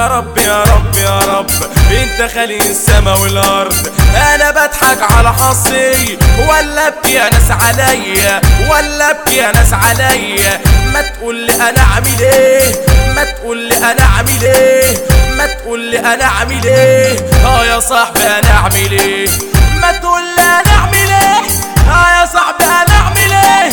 يا رب يا رب يا رب انت خالق السما والارض انا بضحك على حظي ولا ابكي يا ناس عليا ولا ابكي يا ناس عليا ما تقول لي انا اعمل ايه ما تقول لي انا اعمل ايه ما تقول لي انا اعمل ايه اه يا صاحبي انا اعمل ايه ما تقول لي انا اعمل ايه اه يا صاحبي انا اعمل ايه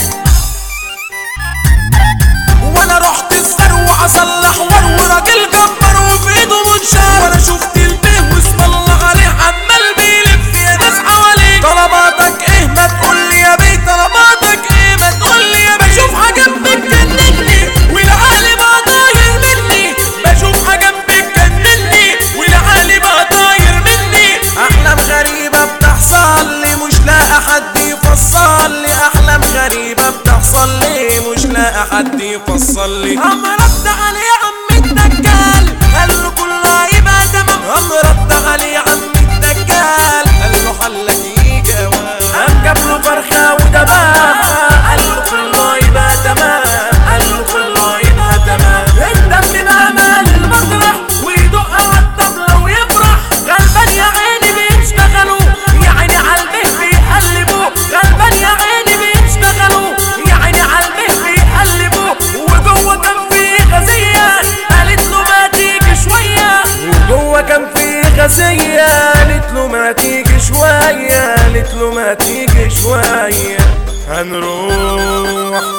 وانا رحت الثروة اصلح ور وراجل جبار وفي ايده منشار وانا شفت البيه واسم الله عليه عمال بيلف يا ناس حواليه طلباتك ايه ما تقول لي يا بيه طلباتك ايه ما تقول لي يا بيه بشوف حاجه بتجنني والعقل بقى طاير مني بشوف حاجه بتجنني والعقل بقى طاير مني احلام غريبه بتحصل لي مش لاقي حد يفصل لي احلام غريبه بتحصل لي مش لاقي حد يفصل لي عم رد عليه عم الدجال قال له كله هيبقى تمام عم رد عليه عم الدجال قال له حلك يجي قام جاب له فرخه ودبابه قال له كله يبقى تمام قال له كله يبقى تمام الدم بقى مال المطرح ويدق على الطبله ويفرح غلبان يا عيني بيشتغلوا يا عيني على البه بيقلبوا غلبان يا عيني بيشتغلوا يا عيني على البه بيقلبوا وجوه كان في غزيه قالت له ما تيجي شويه وجوه كان في غزيه قالت له ما تيجي شويه قالت له ما تيجي شويه هنروح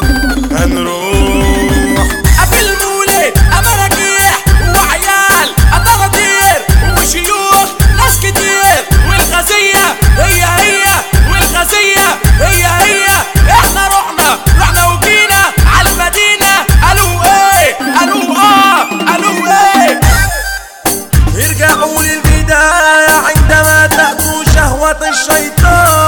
هنروح قبل مولد امراجيح وعيال اطراطير وشيوخ ناس كتير والغزيه هي هي والغزيه هي هي احنا رحنا رحنا وجينا على المدينه قالوا ايه قالوا اه قالوا ايه ارجعوا للبداية عندما تأتوا شهوة الشيطان